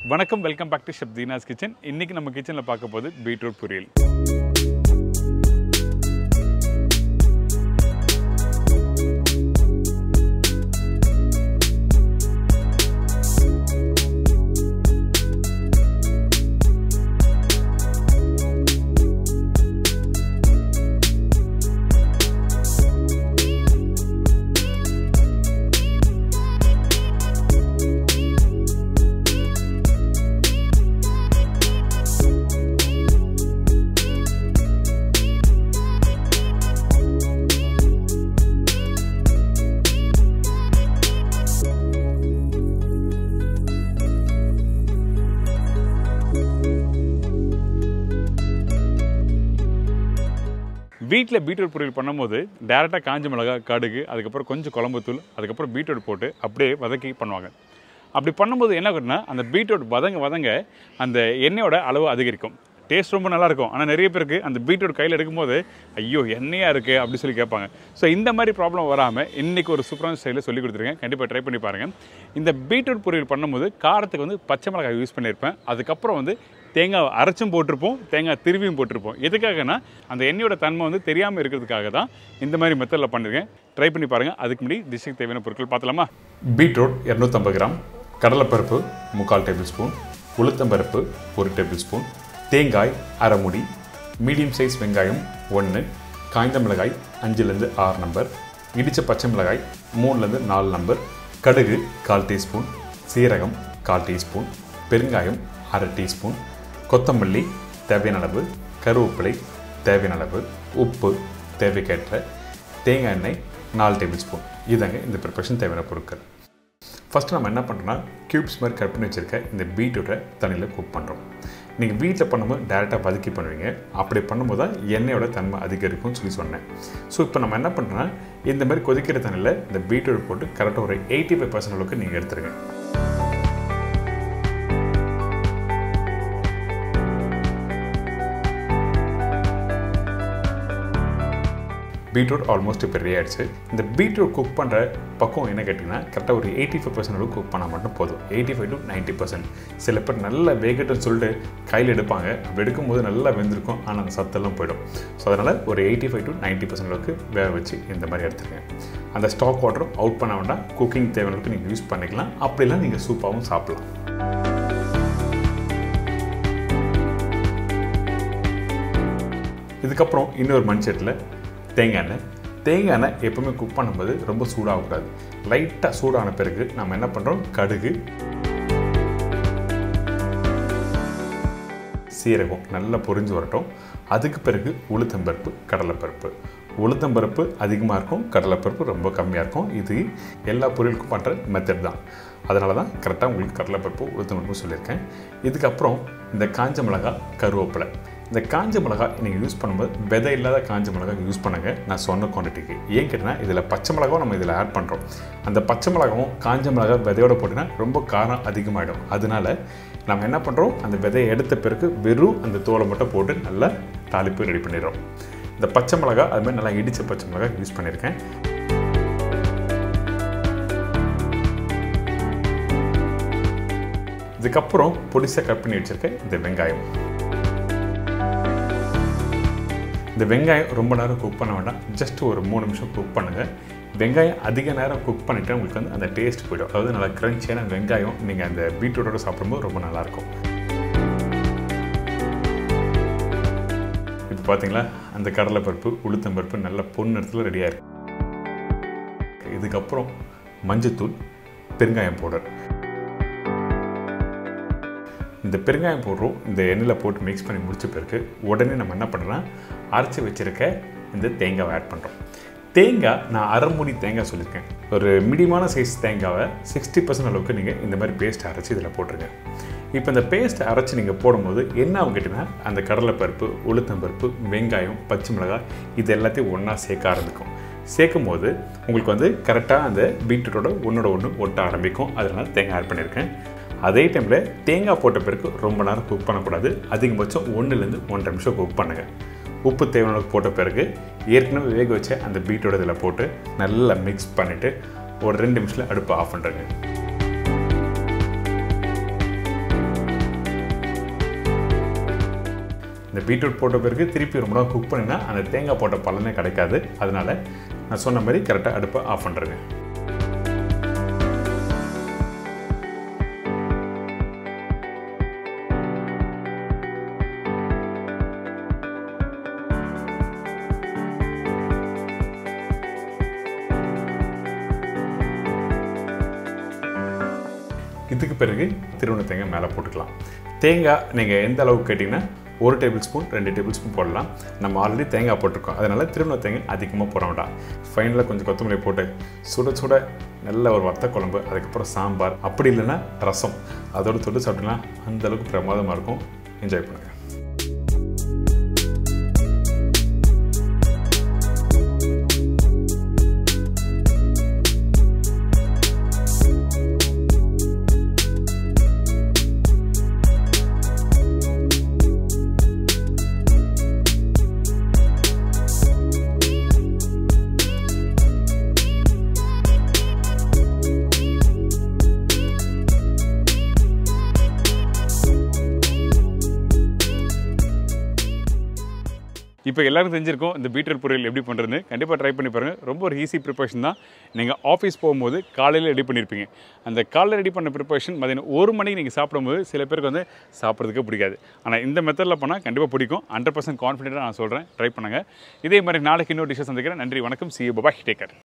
வணக்கம் welcome back to chef Deena's kitchen இன்னைக்கு நம்ம கிச்சனில் பார்க்க போது பீட்ரூட் பொரியல் வீட்டில் பீட்ரூட் பொரியல் பண்ணும்போது டேரெக்டாக காஞ்ச மிளகாய் கடுகு அதுக்கப்புறம் கொஞ்சம் குழம்புத்தூள் அதுக்கப்புறம் பீட்ரூட் போட்டு அப்படியே வதக்கி பண்ணுவாங்க அப்படி பண்ணும்போது என்ன ஆகுதுன்னா அந்த பீட்ரூட் வதங்க வதங்க அந்த எண்ணெயோட அளவு அதிகரிக்கும் டேஸ்ட் ரொம்ப நல்லா இருக்கும் ஆனால் நிறைய பேருக்கு அந்த பீட்ரூட் கையில் எடுக்கும்போது ஐயோ எண்ணெயாக இருக்குது அப்படி சொல்லி கேட்பாங்க ஸோ இந்த மாதிரி ப்ராப்ளம் வராமல் இன்றைக்கி ஒரு சூப்பரான ஸ்டைலில் சொல்லி கொடுத்துருக்கேன் கண்டிப்பாக ட்ரை பண்ணி பாருங்கள் இந்த பீட்ரூட் பொரியல் பண்ணும்போது காரத்துக்கு வந்து பச்சை மிளகாய் யூஸ் பண்ணியிருப்பேன் அதுக்கப்புறம் வந்து தேங்காய் அரைச்சும் போட்டிருப்போம் தேங்காய் திருவியும் போட்டிருப்போம் எதுக்காகனா அந்த எண்ணெயோட தன்மை வந்து தெரியாமல் இருக்கிறதுக்காக தான் இந்த மாதிரி மெத்தடில் பண்ணியிருக்கேன் ட்ரை பண்ணி பாருங்கள் அதுக்கு முன்னாடி டிஷ்ஷுக்கு தேவையான பொருட்கள் பார்த்தலாமா பீட்ரூட் இரநூத்தம்பது கிராம் கடலைப்பருப்பு முக்கால் டேபிள் ஸ்பூன் உளுத்தம்பருப்பு ஒரு டேபிள் ஸ்பூன் தேங்காய் அரை முடி மீடியம் சைஸ் வெங்காயம் ஒன்று காய்ந்த மிளகாய் அஞ்சுலேருந்து ஆறு நம்பர் இடித்த பச்சை மிளகாய் மூணுலேருந்து நாலு நம்பர் கடுகு கால் டீஸ்பூன் சீரகம் கால் டீஸ்பூன் பெருங்காயம் அரை டீஸ்பூன் கொத்தமல்லி தேவையான அளவு கருவேப்பிலை தேவையான அளவு உப்பு தேவைக்கேற்ற தேங்காய் எண்ணெய் நாலு டேபிள் ஸ்பூன் இதாங்க இந்த ப்ரிப்பரேஷன் தேவையான பொருட்கள் ஃபஸ்ட்டு நம்ம என்ன பண்ணுறோம்னா க்யூப்ஸ் மாதிரி கட் பண்ணி வச்சுருக்க இந்த பீட்ரூட்டை தண்ணியில் குக் பண்ணுறோம் நீங்கள் வீட்டில் பண்ணும்போது டேரெக்டாக வதக்கி பண்ணுவீங்க அப்படி பண்ணும்போது தான் எண்ணெயோட தன்மை அதிகரிக்கும்னு சொல்லி சொன்னேன் ஸோ இப்போ நம்ம என்ன பண்ணுறோன்னா இந்த மாதிரி கொதிக்கிற தண்ணியில் இந்த பீட்ரூட் போட்டு கரெக்டாக ஒரு எயிட்டி ஃபைவ் பர்சன்ட் அளவுக்கு நீங்கள் எடுத்துருங்க பீட்ரூட் ஆல்மோஸ்ட் இப்போ ரெடி ஆயிடுச்சு இந்த பீட்ரூட் குக் பண்ணுற பக்கம் என்ன கேட்டிங்கன்னா கரெக்டாக ஒரு எயிட்டி ஃபைவ் பர்சன்ட் அளவுக்கு குக் பண்ணால் மட்டும் போதும் eighty five to ninety percent சில பேர் நல்லா வேகட்டுன்னு சொல்லிட்டு கையில் எடுப்பாங்க அப்படி எடுக்கும்போது நல்லா வெந்திருக்கும் ஆனால் அந்த சத்தெல்லாம் போயிடும் ஸோ அதனால் ஒரு eighty five to ninety percent அளவுக்கு வேக வச்சு இந்த மாதிரி எடுத்துருங்க அந்த ஸ்டாக் வாட்டரும் அவுட் பண்ண வேண்டாம் குக்கிங் தேவையான அளவுக்கு நீங்கள் யூஸ் பண்ணிக்கலாம் அப்படிலாம் நீங்கள் சூப்பாகவும் சாப்பிடலாம் இதுக்கப்புறம் இன்னொரு மண்செட்டில் தேங்காய் எண்ணெய் தேங்காய் எண்ணெய் எப்பவுமே குக் பண்ணும்போது ரொம்ப சூடாகக்கூடாது லைட்டாக சூடான பிறகு நம்ம என்ன பண்ணுறோம் கடுகு சீரகம் நல்லா பொரிஞ்சு வரட்டும் அதுக்கு பிறகு உளுத்தம்பருப்பு கடலைப்பருப்பு உளுத்தம்பருப்பு அதிகமாக இருக்கும் கடலைப்பருப்பு ரொம்ப கம்மியாக இருக்கும் இது எல்லா பொருளுக்கும் பண்ணுற மெத்தட் தான் அதனால தான் கரெக்டாக உங்களுக்கு கடலைப்பருப்பு உளுத்தம்பருப்பு சொல்லியிருக்கேன் இதுக்கப்புறம் இந்த காஞ்ச மிளகாய் கருவேப்பிலை இந்த காஞ்ச மிளகாய் நீங்கள் யூஸ் பண்ணும்போது விதை இல்லாத காஞ்ச மிளகாய் யூஸ் பண்ணுங்கள் நான் சொன்ன குவான்டிட்டிக்கு ஏன் கேட்டினா இதில் பச்சை மிளகாவும் நம்ம இதில் ஆட் பண்ணுறோம் அந்த பச்சை மிளகாவும் காஞ்ச மிளகாய் விதையோட போட்டிங்கன்னா ரொம்ப காரம் அதிகமாகிடும் அதனால நம்ம என்ன பண்ணுறோம் அந்த விதையை எடுத்த பிறகு வெறும் அந்த தோலை மட்டும் போட்டு நல்லா தாளிப்பு ரெடி பண்ணிடுறோம் இந்த பச்சை மிளகாய் அது மாதிரி நல்லா இடித்த பச்சை மிளகாய் யூஸ் பண்ணியிருக்கேன் இதுக்கப்புறம் பொடிசாக கட் பண்ணி வச்சுருக்கேன் இந்த வெங்காயம் இந்த வெங்காயம் ரொம்ப நேரம் குக் பண்ண வேண்டாம் ஜஸ்ட் ஒரு மூணு நிமிஷம் குக் பண்ணுங்கள் வெங்காயம் அதிக நேரம் குக் பண்ணிவிட்டு உங்களுக்கு வந்து அந்த டேஸ்ட் போய்டும் அதாவது நல்லா க்ரன்ச்சியான வெங்காயம் நீங்கள் அந்த பீட்ரூட்டோட சாப்பிடும்போது ரொம்ப நல்லாயிருக்கும் இப்போ பார்த்தீங்களா அந்த கடலைப்பருப்பு உளுத்தம்பருப்பு நல்ல பொண்ணு இடத்துல ரெடியாக இருக்கு இதுக்கப்புறம் மஞ்சத்தூள் பெருங்காயம் பவுடர் இந்த பெருங்காயம் போடுறோம் இந்த எண்ணெயில் போட்டு மிக்ஸ் பண்ணி முடிச்ச பிறகு உடனே நம்ம என்ன பண்ணுறோம் அரைச்சி வச்சுருக்க இந்த தேங்காவை ஆட் பண்ணுறோம் தேங்காய் நான் அரை மூடி தேங்காய் சொல்லியிருக்கேன் ஒரு மீடியமான சைஸ் தேங்காவை சிக்ஸ்டி பர்சன்ட் அளவுக்கு நீங்கள் இந்த மாதிரி பேஸ்ட் அரைச்சி இதில் போட்டுருங்க இப்போ இந்த பேஸ்ட் அரைச்சி நீங்கள் போடும்போது என்ன ஆகும் கேட்டிங்கன்னா அந்த கடலைப்பருப்பு உளுத்தம்பருப்பு வெங்காயம் பச்சை மிளகாய் இது எல்லாத்தையும் ஒன்றா சேர்க்க ஆரம்பிக்கும் சேர்க்கும் போது உங்களுக்கு வந்து கரெக்டாக அந்த பீட்ரூட்டோட ஒன்றோட ஒன்று ஒட்ட ஆரம்பிக்கும் அதனால் தேங்காய் ஆட் பண்ணியிருக்கேன் அதே டைமில் தேங்காய் போட்ட பிறகு ரொம்ப நேரம் குக் பண்ணக்கூடாது அதிகபட்சம் ஒன்றுலேருந்து ஒன்றரை நிமிஷம் குக் பண்ணுங்கள் உப்பு தேவையான போட்ட பிறகு ஏற்கனவே வேக வச்ச அந்த பீட்டோட இதில் போட்டு நல்லா மிக்ஸ் பண்ணிவிட்டு ஒரு ரெண்டு நிமிஷத்தில் அடுப்பை ஆஃப் பண்ணுறேங்க இந்த பீட்ரூட் போட்ட பிறகு திருப்பி ரொம்ப நேரம் குக் பண்ணினா அந்த தேங்காய் போட்ட பலனே கிடைக்காது அதனால் நான் சொன்ன மாதிரி கரெக்டாக அடுப்பை ஆஃப் பண்ணுறேங்க இதுக்கு பிறகு திருவண்ண தேங்காய் மேலே போட்டுக்கலாம் தேங்காய் நீங்கள் எந்த அளவுக்கு கேட்டிங்கன்னா ஒரு டேபிள் ஸ்பூன் ரெண்டு டேபிள் ஸ்பூன் போடலாம் நம்ம ஆல்ரெடி தேங்காய் போட்டிருக்கோம் அதனால் திருவண்ண தேங்காய் அதிகமாக போட வேண்டாம் ஃபைனலாக கொஞ்சம் கொத்தமல்லி போட்டு சுட சுட நல்ல ஒரு வத்த குழம்பு அதுக்கப்புறம் சாம்பார் அப்படி இல்லைன்னா ரசம் அதோடு தொட்டு சாப்பிட்டோம்னா அந்த அளவுக்கு பிரமாதமாக இருக்கும் என்ஜாய் பண்ணுங்கள் இப்போ எல்லாரும் தெரிஞ்சிருக்கும் இந்த பீட்ரூட் பொரியல் எப்படி பண்ணுறதுன்னு கண்டிப்பாக ட்ரை பண்ணி பாருங்கள் ரொம்ப ஒரு ஈஸி ப்ரிப்பரேஷன் தான் நீங்கள் ஆஃபீஸ் போகும்போது காலையில் ரெடி பண்ணியிருப்பீங்க அந்த காலையில் ரெடி பண்ண ப்ரிப்பரேஷன் மதியானம் ஒரு மணிக்கு நீங்கள் சாப்பிடும்போது சில பேருக்கு வந்து சாப்பிட்றதுக்கு பிடிக்காது ஆனால் இந்த மெத்தடில் பண்ணால் கண்டிப்பாக பிடிக்கும் ஹண்ட்ரட் பர்சன்ட் கான்ஃபிடென்ட்டாக நான் சொல்கிறேன் ட்ரை பண்ணுங்கள் இதே மாதிரி நாளைக்கு இன்னொரு டிஷ்ஷை சந்திக்கிறேன் நன்றி வணக்கம் சி பபாய் டேக்கர்